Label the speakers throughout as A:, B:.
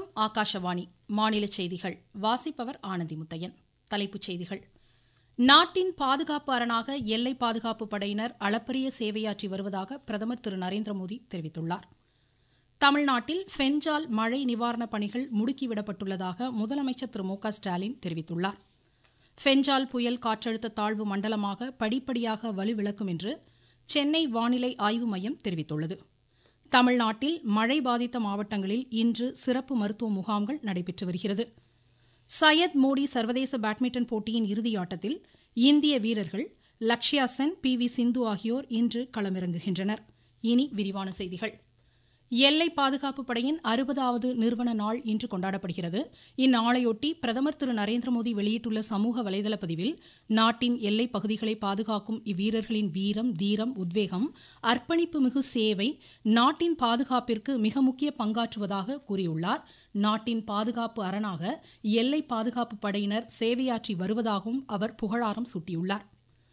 A: வணக்கம் ஆகாஷவாணி மாநில செய்திகள் வாசிப்பவர் ஆனந்தி முத்தையன் தலைப்புச் செய்திகள் நாட்டின் பாதுகாப்பு அரணாக எல்லை பாதுகாப்பு படையினர் அளப்பரிய சேவையாற்றி வருவதாக பிரதமர் திரு நரேந்திர மோடி தெரிவித்துள்ளார் தமிழ்நாட்டில் ஃபெஞ்சால் மழை நிவாரணப் பணிகள் முடுக்கிவிடப்பட்டுள்ளதாக முதலமைச்சர் திரு மு க ஸ்டாலின் தெரிவித்துள்ளார் ஃபெஞ்சால் புயல் காற்றழுத்த தாழ்வு மண்டலமாக படிப்படியாக வலுவிழக்கும் என்று சென்னை வானிலை ஆய்வு மையம் தெரிவித்துள்ளது தமிழ்நாட்டில் மழை பாதித்த மாவட்டங்களில் இன்று சிறப்பு மருத்துவ முகாம்கள் நடைபெற்று வருகிறது சையத் மோடி சர்வதேச பேட்மிண்டன் போட்டியின் இறுதியாட்டத்தில் இந்திய வீரர்கள் லக்ஷ்யா சென் பி வி சிந்து ஆகியோர் இன்று களமிறங்குகின்றனர் இனி விரிவான செய்திகள் எல்லை பாதுகாப்பு படையின் அறுபதாவது நிறுவன நாள் இன்று கொண்டாடப்படுகிறது இந்நாளையொட்டி பிரதமர் திரு நரேந்திர மோடி வெளியிட்டுள்ள சமூக வலைதள பதிவில் நாட்டின் எல்லைப் பகுதிகளை பாதுகாக்கும் இவ்வீரர்களின் வீரம் தீரம் உத்வேகம் அர்ப்பணிப்பு மிகு சேவை நாட்டின் பாதுகாப்பிற்கு மிக முக்கிய பங்காற்றுவதாக கூறியுள்ளார் நாட்டின் பாதுகாப்பு அரணாக எல்லை பாதுகாப்பு படையினர் சேவையாற்றி வருவதாகவும் அவர் புகழாரம் சூட்டியுள்ளார்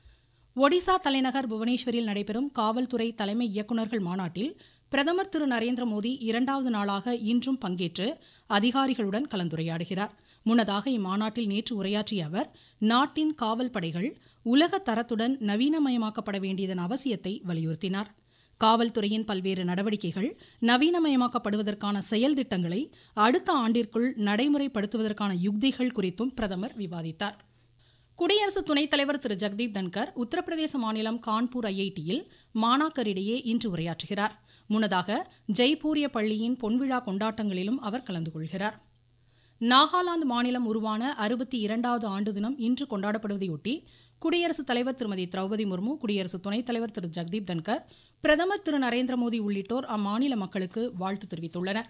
A: ஒடிசா தலைநகர் புவனேஸ்வரில் நடைபெறும் காவல்துறை தலைமை இயக்குநர்கள் மாநாட்டில் பிரதமர் திரு நரேந்திர மோடி இரண்டாவது நாளாக இன்றும் பங்கேற்று அதிகாரிகளுடன் கலந்துரையாடுகிறார் முன்னதாக இம்மாநாட்டில் நேற்று உரையாற்றிய அவர் நாட்டின் காவல் படைகள் உலக தரத்துடன் நவீனமயமாக்கப்பட வேண்டியதன் அவசியத்தை வலியுறுத்தினார் காவல்துறையின் பல்வேறு நடவடிக்கைகள் நவீனமயமாக்கப்படுவதற்கான செயல் திட்டங்களை அடுத்த ஆண்டிற்குள் நடைமுறைப்படுத்துவதற்கான யுக்திகள் குறித்தும் பிரதமர் விவாதித்தார் குடியரசு துணைத் தலைவர் திரு ஜெக்தீப் தன்கர் உத்தரப்பிரதேச மாநிலம் கான்பூர் ஐஐடியில் மாணாக்கரிடையே இன்று உரையாற்றுகிறார் முன்னதாக ஜெய்பூரிய பள்ளியின் பொன்விழா கொண்டாட்டங்களிலும் அவர் கலந்து கொள்கிறார் நாகாலாந்து மாநிலம் உருவான அறுபத்தி இரண்டாவது ஆண்டு தினம் இன்று கொண்டாடப்படுவதையொட்டி குடியரசுத் தலைவர் திருமதி திரௌபதி முர்மு குடியரசு துணைத் தலைவர் திரு ஜெக்தீப் தன்கர் பிரதமர் திரு நரேந்திர மோடி உள்ளிட்டோர் அம்மாநில மக்களுக்கு வாழ்த்து தெரிவித்துள்ளனா்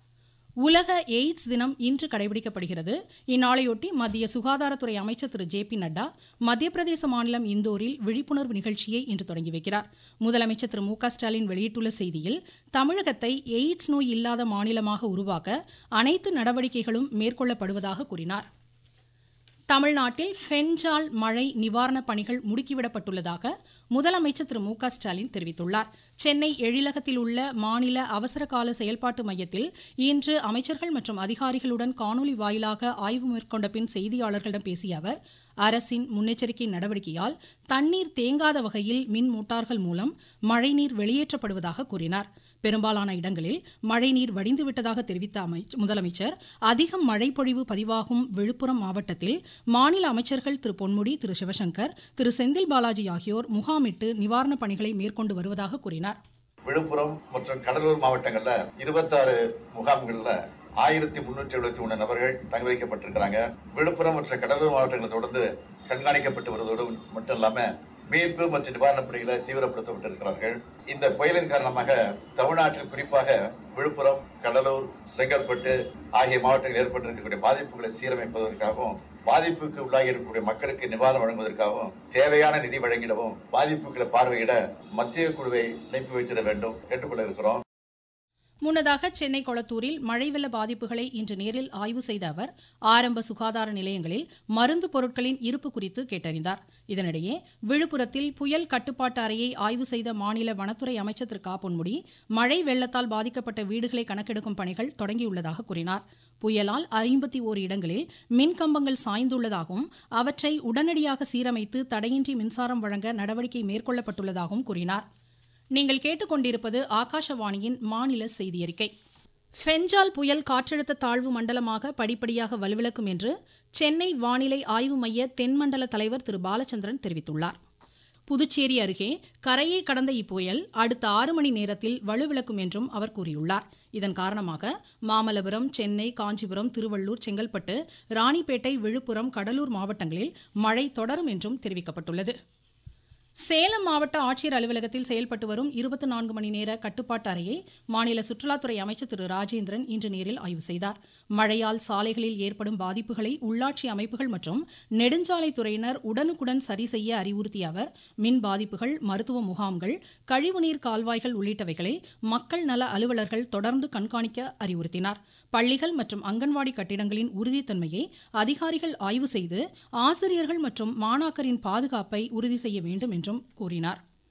A: உலக எய்ட்ஸ் தினம் இன்று கடைபிடிக்கப்படுகிறது இந்நாளையொட்டி மத்திய சுகாதாரத்துறை அமைச்சர் திரு ஜே பி நட்டா மத்திய பிரதேச மாநிலம் இந்தோரில் விழிப்புணர்வு நிகழ்ச்சியை இன்று தொடங்கி வைக்கிறார் முதலமைச்சர் திரு மு க ஸ்டாலின் வெளியிட்டுள்ள செய்தியில் தமிழகத்தை எய்ட்ஸ் நோய் இல்லாத மாநிலமாக உருவாக்க அனைத்து நடவடிக்கைகளும் மேற்கொள்ளப்படுவதாக கூறினார் தமிழ்நாட்டில் ஃபென்ஜால் மழை நிவாரணப் பணிகள் முடுக்கிவிடப்பட்டுள்ளதாக முதலமைச்சர் திரு மு க ஸ்டாலின் தெரிவித்துள்ளார் சென்னை எழிலகத்தில் உள்ள மாநில அவசரகால செயல்பாட்டு மையத்தில் இன்று அமைச்சர்கள் மற்றும் அதிகாரிகளுடன் காணொலி வாயிலாக ஆய்வு மேற்கொண்ட பின் செய்தியாளர்களிடம் பேசிய அவர் அரசின் முன்னெச்சரிக்கை நடவடிக்கையால் தண்ணீர் தேங்காத வகையில் மின் மோட்டார்கள் மூலம் மழைநீர் வெளியேற்றப்படுவதாக கூறினார் பெரும்பாலான இடங்களில் மழைநீர் வடிந்துவிட்டதாக தெரிவித்த முதலமைச்சர் அதிகம் மழை பொழிவு பதிவாகும் விழுப்புரம் மாவட்டத்தில் மாநில அமைச்சர்கள் திரு பொன்முடி திரு சிவசங்கர் திரு செந்தில் பாலாஜி ஆகியோர் முகாமிட்டு நிவாரணப் பணிகளை மேற்கொண்டு வருவதாக கூறினார்
B: விழுப்புரம் மற்றும் கடலூர் மாவட்டங்கள்ல இருபத்தாறு முகாம்கள்ல ஆயிரத்தி முன்னூற்றி எழுபத்தி மூணு நபர்கள் தங்க வைக்கப்பட்டிருக்கிறாங்க விழுப்புரம் மற்றும் கடலூர் மாவட்டங்களை தொடர்ந்து கண்காணிக்கப்பட்டு வருவதோடு மட்டும் இல்லாம மீட்பு மற்றும் நிவாரணப் பணிகளை தீவிரப்படுத்தப்பட்டிருக்கிறார்கள் இந்த புயலின் காரணமாக தமிழ்நாட்டில் குறிப்பாக விழுப்புரம் கடலூர் செங்கல்பட்டு ஆகிய மாவட்டங்களில் ஏற்பட்டிருக்கக்கூடிய பாதிப்புகளை சீரமைப்பதற்காகவும் பாதிப்புக்கு உள்ளாகி இருக்கக்கூடிய மக்களுக்கு நிவாரணம் வழங்குவதற்காகவும் தேவையான நிதி வழங்கிடவும் பாதிப்புகளை பார்வையிட மத்திய குழுவை இணைப்பு வைத்திட வேண்டும் கேட்டுக்கொள்ள இருக்கிறோம்
A: முன்னதாக சென்னை கொளத்தூரில் மழை வெள்ள பாதிப்புகளை இன்று நேரில் ஆய்வு செய்த அவர் ஆரம்ப சுகாதார நிலையங்களில் மருந்து பொருட்களின் இருப்பு குறித்து கேட்டறிந்தார் இதனிடையே விழுப்புரத்தில் புயல் கட்டுப்பாட்டு அறையை ஆய்வு செய்த மாநில வனத்துறை அமைச்சர் திரு கா பொன்முடி மழை வெள்ளத்தால் பாதிக்கப்பட்ட வீடுகளை கணக்கெடுக்கும் பணிகள் தொடங்கியுள்ளதாக கூறினார் புயலால் ஐம்பத்தி ஓரு இடங்களில் மின் கம்பங்கள் சாய்ந்துள்ளதாகவும் அவற்றை உடனடியாக சீரமைத்து தடையின்றி மின்சாரம் வழங்க நடவடிக்கை மேற்கொள்ளப்பட்டுள்ளதாகவும் கூறினார் நீங்கள் கேட்டுக்கொண்டிருப்பது ஆகாஷவாணியின் மாநில செய்தி அறிக்கை ஃபெஞ்சால் புயல் காற்றழுத்த தாழ்வு மண்டலமாக படிப்படியாக வலுவிழக்கும் என்று சென்னை வானிலை ஆய்வு மைய தென்மண்டல தலைவர் திரு பாலச்சந்திரன் தெரிவித்துள்ளார் புதுச்சேரி அருகே கரையை கடந்த இப்புயல் அடுத்த ஆறு மணி நேரத்தில் வலுவிழக்கும் என்றும் அவர் கூறியுள்ளார் இதன் காரணமாக மாமல்லபுரம் சென்னை காஞ்சிபுரம் திருவள்ளூர் செங்கல்பட்டு ராணிப்பேட்டை விழுப்புரம் கடலூர் மாவட்டங்களில் மழை தொடரும் என்றும் தெரிவிக்கப்பட்டுள்ளது சேலம் மாவட்ட ஆட்சியர் அலுவலகத்தில் செயல்பட்டு வரும் இருபத்தி நான்கு மணி நேர கட்டுப்பாட்டு அறையை மாநில சுற்றுலாத்துறை அமைச்சர் திரு ராஜேந்திரன் இன்று நேரில் ஆய்வு செய்தார் மழையால் சாலைகளில் ஏற்படும் பாதிப்புகளை உள்ளாட்சி அமைப்புகள் மற்றும் நெடுஞ்சாலைத்துறையினர் உடனுக்குடன் சரி செய்ய அறிவுறுத்திய அவர் மின் பாதிப்புகள் மருத்துவ முகாம்கள் கழிவுநீர் கால்வாய்கள் உள்ளிட்டவைகளை மக்கள் நல அலுவலர்கள் தொடர்ந்து கண்காணிக்க அறிவுறுத்தினார் பள்ளிகள் மற்றும் அங்கன்வாடி கட்டிடங்களின் உறுதித்தன்மையை அதிகாரிகள் ஆய்வு செய்து ஆசிரியர்கள் மற்றும் மாணாக்கரின் பாதுகாப்பை உறுதி செய்ய வேண்டும் என்றும் கூறினார்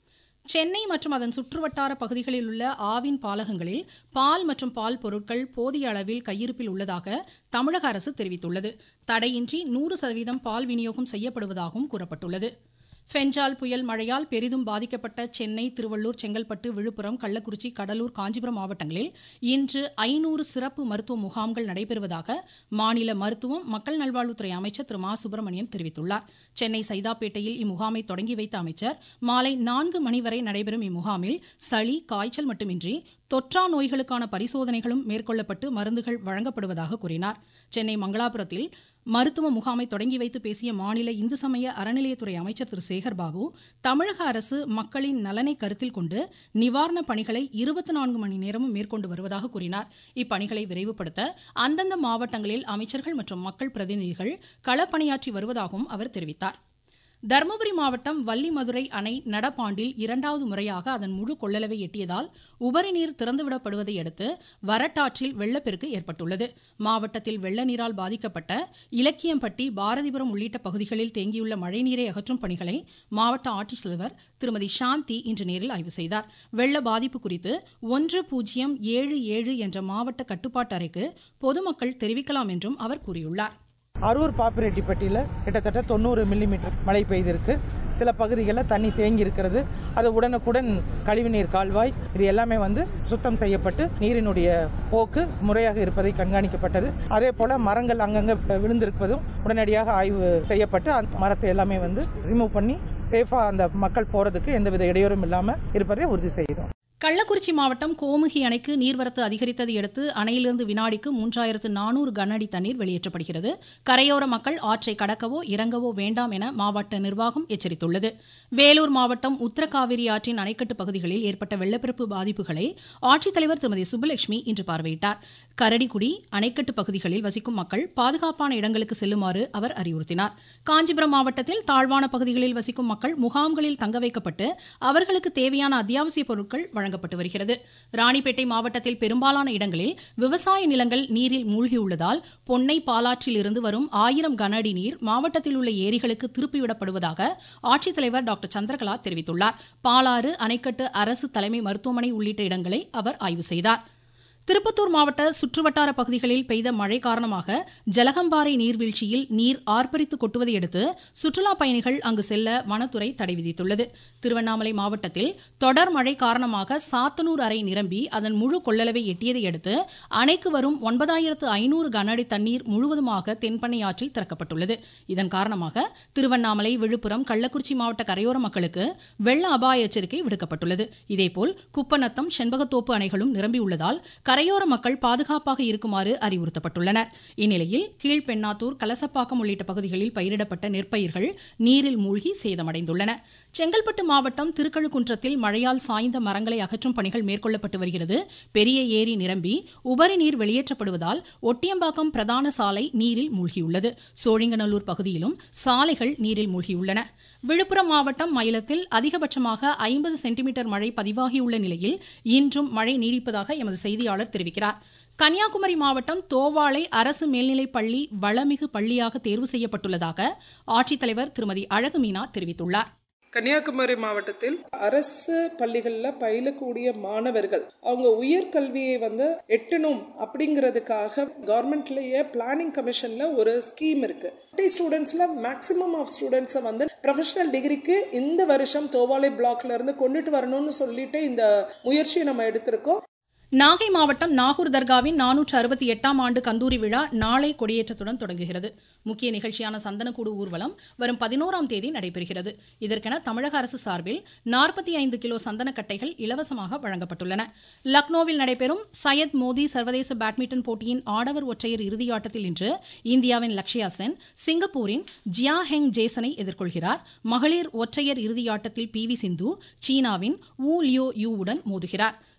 A: சென்னை மற்றும் அதன் சுற்றுவட்டார பகுதிகளில் உள்ள ஆவின் பாலகங்களில் பால் மற்றும் பால் பொருட்கள் போதிய அளவில் கையிருப்பில் உள்ளதாக தமிழக அரசு தெரிவித்துள்ளது தடையின்றி நூறு சதவீதம் பால் விநியோகம் செய்யப்படுவதாகவும் கூறப்பட்டுள்ளது ஃபெஞ்சால் புயல் மழையால் பெரிதும் பாதிக்கப்பட்ட சென்னை திருவள்ளூர் செங்கல்பட்டு விழுப்புரம் கள்ளக்குறிச்சி கடலூர் காஞ்சிபுரம் மாவட்டங்களில் இன்று ஐநூறு சிறப்பு மருத்துவ முகாம்கள் நடைபெறுவதாக மாநில மருத்துவம் மக்கள் நல்வாழ்வுத்துறை அமைச்சர் திரு மா சுப்பிரமணியன் தெரிவித்துள்ளார் சென்னை சைதாப்பேட்டையில் இம்முகாமை தொடங்கி வைத்த அமைச்சர் மாலை நான்கு மணி வரை நடைபெறும் இம்முகாமில் சளி காய்ச்சல் மட்டுமின்றி தொற்றா நோய்களுக்கான பரிசோதனைகளும் மேற்கொள்ளப்பட்டு மருந்துகள் வழங்கப்படுவதாக கூறினார் சென்னை மங்களாபுரத்தில் மருத்துவ முகாமை தொடங்கி வைத்து பேசிய மாநில இந்து சமய அறநிலையத்துறை அமைச்சர் திரு சேகர்பாபு தமிழக அரசு மக்களின் நலனை கருத்தில் கொண்டு நிவாரணப் பணிகளை இருபத்தி நான்கு மணி நேரமும் மேற்கொண்டு வருவதாக கூறினார் இப்பணிகளை விரைவுபடுத்த அந்தந்த மாவட்டங்களில் அமைச்சர்கள் மற்றும் மக்கள் பிரதிநிதிகள் களப்பணியாற்றி வருவதாகவும் அவர் தெரிவித்தார் தருமபுரி மாவட்டம் வள்ளிமதுரை அணை நடப்பாண்டில் இரண்டாவது முறையாக அதன் முழு கொள்ளளவை எட்டியதால் உபரி நீர் திறந்துவிடப்படுவதை அடுத்து வரட்டாற்றில் வெள்ளப்பெருக்கு ஏற்பட்டுள்ளது மாவட்டத்தில் வெள்ள நீரால் பாதிக்கப்பட்ட இலக்கியம்பட்டி பாரதிபுரம் உள்ளிட்ட பகுதிகளில் தேங்கியுள்ள மழைநீரை அகற்றும் பணிகளை மாவட்ட ஆட்சித்தலைவர் திருமதி சாந்தி இன்று நேரில் ஆய்வு செய்தார் வெள்ள பாதிப்பு குறித்து ஒன்று பூஜ்ஜியம் ஏழு ஏழு என்ற மாவட்ட கட்டுப்பாட்டு அறைக்கு பொதுமக்கள் தெரிவிக்கலாம் என்றும் அவர் கூறியுள்ளார்
C: அரூர் பாப்பிரெட்டிப்பட்டியில் கிட்டத்தட்ட தொண்ணூறு மில்லிமீட்டர் மழை பெய்திருக்கு சில பகுதிகளில் தண்ணி தேங்கி இருக்கிறது அது உடனுக்குடன் கழிவுநீர் கால்வாய் இது எல்லாமே வந்து சுத்தம் செய்யப்பட்டு நீரினுடைய போக்கு முறையாக இருப்பதை கண்காணிக்கப்பட்டது அதே போல மரங்கள் அங்கங்கே விழுந்திருப்பதும் உடனடியாக ஆய்வு செய்யப்பட்டு அந்த மரத்தை எல்லாமே வந்து ரிமூவ் பண்ணி சேஃபாக அந்த மக்கள் போகிறதுக்கு எந்தவித இடையூறும் இல்லாமல் இருப்பதை உறுதி செய்தோம்
A: கள்ளக்குறிச்சி மாவட்டம் கோமுகி அணைக்கு நீர்வரத்து அதிகரித்ததை அடுத்து அணையிலிருந்து வினாடிக்கு மூன்றாயிரத்து நானூறு கனஅடி தண்ணீர் வெளியேற்றப்படுகிறது கரையோர மக்கள் ஆற்றை கடக்கவோ இறங்கவோ வேண்டாம் என மாவட்ட நிர்வாகம் எச்சரித்துள்ளது வேலூர் மாவட்டம் உத்தரகாவிரி ஆற்றின் அணைக்கட்டு பகுதிகளில் ஏற்பட்ட வெள்ளப்பெருக்கு பாதிப்புகளை ஆட்சித்தலைவர் திருமதி சுப்புலட்சுமி இன்று பார்வையிட்டார் கரடிக்குடி அணைக்கட்டு பகுதிகளில் வசிக்கும் மக்கள் பாதுகாப்பான இடங்களுக்கு செல்லுமாறு அவர் அறிவுறுத்தினார் காஞ்சிபுரம் மாவட்டத்தில் தாழ்வான பகுதிகளில் வசிக்கும் மக்கள் முகாம்களில் தங்க வைக்கப்பட்டு அவர்களுக்கு தேவையான அத்தியாவசிய பொருட்கள் வழங்கப்பட்டு வருகிறது ராணிப்பேட்டை மாவட்டத்தில் பெரும்பாலான இடங்களில் விவசாய நிலங்கள் நீரில் மூழ்கியுள்ளதால் பொன்னை பாலாற்றில் இருந்து வரும் ஆயிரம் கன அடி நீர் மாவட்டத்தில் உள்ள ஏரிகளுக்கு திருப்பிவிடப்படுவதாக ஆட்சித்தலைவர் டாக்டர் சந்திரகலா தெரிவித்துள்ளார் பாலாறு அணைக்கட்டு அரசு தலைமை மருத்துவமனை உள்ளிட்ட இடங்களை அவர் ஆய்வு செய்தார் திருப்பத்தூர் மாவட்ட சுற்றுவட்டார பகுதிகளில் பெய்த மழை காரணமாக ஜலகம்பாறை நீர்வீழ்ச்சியில் நீர் ஆர்ப்பரித்து கொட்டுவதை அடுத்து சுற்றுலா பயணிகள் அங்கு செல்ல வனத்துறை தடை விதித்துள்ளது திருவண்ணாமலை மாவட்டத்தில் தொடர் மழை காரணமாக சாத்தனூர் அறை நிரம்பி அதன் முழு கொள்ளளவை எட்டியதை அடுத்து அணைக்கு வரும் ஒன்பதாயிரத்து ஐநூறு கன அடி தண்ணீர் முழுவதுமாக தென்பண்ணை ஆற்றில் திறக்கப்பட்டுள்ளது இதன் காரணமாக திருவண்ணாமலை விழுப்புரம் கள்ளக்குறிச்சி மாவட்ட கரையோர மக்களுக்கு வெள்ள அபாய எச்சரிக்கை விடுக்கப்பட்டுள்ளது இதேபோல் குப்பநத்தம் செண்பகத்தோப்பு அணைகளும் நிரம்பியுள்ளதால் கரையோர மக்கள் பாதுகாப்பாக இருக்குமாறு அறிவுறுத்தப்பட்டுள்ளனர் இந்நிலையில் கீழ்பெண்ணாத்தூர் கலசப்பாக்கம் உள்ளிட்ட பகுதிகளில் பயிரிடப்பட்ட நெற்பயிர்கள் நீரில் மூழ்கி சேதமடைந்துள்ளன செங்கல்பட்டு மாவட்டம் திருக்கழுக்குன்றத்தில் மழையால் சாய்ந்த மரங்களை அகற்றும் பணிகள் மேற்கொள்ளப்பட்டு வருகிறது பெரிய ஏரி நிரம்பி உபரி நீர் வெளியேற்றப்படுவதால் ஒட்டியம்பாக்கம் பிரதான சாலை நீரில் மூழ்கியுள்ளது சோழிங்கநல்லூர் பகுதியிலும் சாலைகள் நீரில் மூழ்கியுள்ளன விழுப்புரம் மாவட்டம் மயிலத்தில் அதிகபட்சமாக ஐம்பது சென்டிமீட்டர் மழை பதிவாகியுள்ள நிலையில் இன்றும் மழை நீடிப்பதாக எமது செய்தியாளர் தெரிவிக்கிறார் கன்னியாகுமரி மாவட்டம் தோவாளை அரசு மேல்நிலைப் பள்ளி வளமிகு பள்ளியாக தேர்வு செய்யப்பட்டுள்ளதாக ஆட்சித்தலைவர் திருமதி அழகுமீனா தெரிவித்துள்ளார்
D: கன்னியாகுமரி மாவட்டத்தில் அரசு பள்ளிகளில் பயிலக்கூடிய மாணவர்கள் அவங்க உயர்கல்வியை வந்து எட்டணும் அப்படிங்கிறதுக்காக கவர்மெண்ட்லேயே பிளானிங் கமிஷனில் ஒரு ஸ்கீம் இருக்கு ஸ்டூடெண்ட்ஸில் மேக்ஸிமம் ஆஃப் ஸ்டூடெண்ட்ஸை வந்து ப்ரொஃபஷனல் டிகிரிக்கு இந்த வருஷம் தோவாலை பிளாக்ல இருந்து கொண்டுட்டு வரணும்னு சொல்லிட்டு இந்த முயற்சியை நம்ம எடுத்திருக்கோம்
A: நாகை மாவட்டம் நாகூர் தர்காவின் நானூற்று அறுபத்தி எட்டாம் ஆண்டு கந்தூரி விழா நாளை கொடியேற்றத்துடன் தொடங்குகிறது முக்கிய நிகழ்ச்சியான சந்தனக்கூடு ஊர்வலம் வரும் பதினோராம் தேதி நடைபெறுகிறது இதற்கென தமிழக அரசு சார்பில் நாற்பத்தி ஐந்து கிலோ சந்தனக்கட்டைகள் இலவசமாக வழங்கப்பட்டுள்ளன லக்னோவில் நடைபெறும் சையத் மோடி சர்வதேச பேட்மிண்டன் போட்டியின் ஆடவர் ஒற்றையர் இறுதியாட்டத்தில் இன்று இந்தியாவின் லக்ஷயா சென் சிங்கப்பூரின் ஜியா ஹெங் ஜேசனை எதிர்கொள்கிறார் மகளிர் ஒற்றையர் இறுதியாட்டத்தில் பி வி சிந்து சீனாவின் வூ லியோ யூவுடன் மோதுகிறார்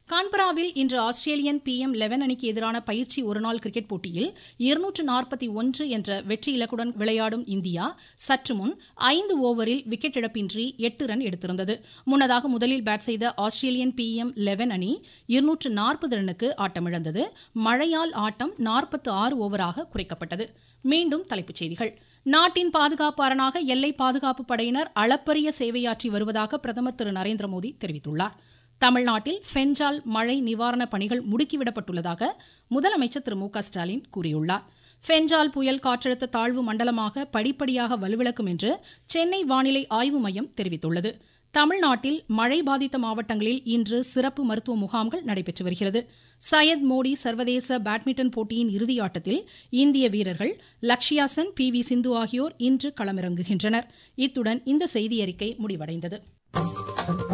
A: கான்பராவில் இன்று ஆஸ்திரேலியன் பி எம் லெவன் அணிக்கு எதிரான பயிற்சி ஒருநாள் கிரிக்கெட் போட்டியில் இருநூற்று நாற்பத்தி ஒன்று என்ற வெற்றி இலக்குடன் விளையாடும் இந்தியா சற்று முன் ஐந்து ஓவரில் விக்கெட் இழப்பின்றி எட்டு ரன் எடுத்திருந்தது முன்னதாக முதலில் பேட் செய்த ஆஸ்திரேலியன் பி எம் லெவன் அணி இருநூற்று நாற்பது ரன்னுக்கு ஆட்டமிழந்தது மழையால் ஆட்டம் நாற்பத்து ஆறு ஓவராக குறைக்கப்பட்டது மீண்டும் தலைப்புச் செய்திகள் நாட்டின் பாதுகாப்பு அரணாக எல்லை பாதுகாப்பு படையினர் அளப்பரிய சேவையாற்றி வருவதாக பிரதமர் திரு நரேந்திர மோடி தெரிவித்துள்ளார் தமிழ்நாட்டில் ஃபெஞ்சால் மழை நிவாரணப் பணிகள் முடுக்கிவிடப்பட்டுள்ளதாக முதலமைச்சர் திரு மு க ஸ்டாலின் கூறியுள்ளார் ஃபெஞ்சால் புயல் காற்றழுத்த தாழ்வு மண்டலமாக படிப்படியாக வலுவிழக்கும் என்று சென்னை வானிலை ஆய்வு மையம் தெரிவித்துள்ளது தமிழ்நாட்டில் மழை பாதித்த மாவட்டங்களில் இன்று சிறப்பு மருத்துவ முகாம்கள் நடைபெற்று வருகிறது சையத் மோடி சர்வதேச பேட்மிண்டன் போட்டியின் இறுதியாட்டத்தில் இந்திய வீரர்கள் லக்ஷயா சென் பி வி சிந்து ஆகியோர் இன்று களமிறங்குகின்றனர் இத்துடன் இந்த செய்தியறிக்கை முடிவடைந்தது